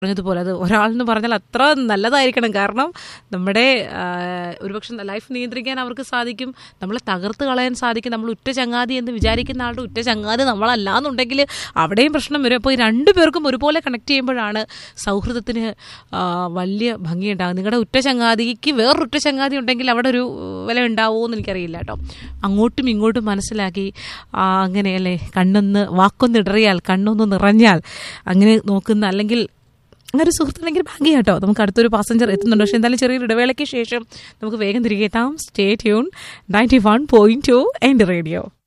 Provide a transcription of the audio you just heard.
പറഞ്ഞതുപോലെ അത് ഒരാളെന്ന് പറഞ്ഞാൽ അത്ര നല്ലതായിരിക്കണം കാരണം നമ്മുടെ ആ, ഒരുപക്ഷെ ലൈഫ് നിയന്ത്രിക്കാൻ അവർക്ക് സാധിക്കും നമ്മളെ തകർത്ത് കളയാൻ സാധിക്കും നമ്മൾ ഉറ്റ ചങ്ങാതി എന്ന് വിചാരിക്കുന്ന ആളുടെ ഉറ്റ ചങ്ങാതി നമ്മളല്ലാന്നുണ്ടെങ്കിൽ അവിടെയും പ്രശ്നം വരും അപ്പോൾ ഈ രണ്ടു പേർക്കും ഒരുപോലെ കണക്ട് ചെയ്യുമ്പോഴാണ് സൗഹൃദത്തിന് ആ, വലിയ ഭംഗിയുണ്ടാകും നിങ്ങളുടെ ഉറ്റ ചങ്ങാതിക്ക് വേറൊരു ഉറ്റ ചങ്ങാതി ഉണ്ടെങ്കിൽ അവിടെ ഒരു വില ഉണ്ടാവുമോ എന്ന് എനിക്കറിയില്ല കേട്ടോ അങ്ങോട്ടും ഇങ്ങോട്ടും മനസ്സിലാക്കി ആ, അങ്ങനെയല്ലേ കണ്ണൊന്ന് വാക്കൊന്ന് ഇടറിയാൽ കണ്ണൊന്ന് നിറഞ്ഞാൽ അങ്ങനെ നോക്കുന്ന അല്ലെങ്കിൽ അങ്ങനെ ഒരു സുഹൃത്തുണ്ടെങ്കിൽ ഭാഗ്യം കേട്ടോ നമുക്ക് അടുത്തൊരു പാസഞ്ചർ എത്തുന്നുണ്ട് പക്ഷേ എന്തായാലും ചെറിയൊരു ഇടവേളയ്ക്ക് ശേഷം നമുക്ക് വേഗം തിരികെ എത്താം stay tune ninety one point two Ente radio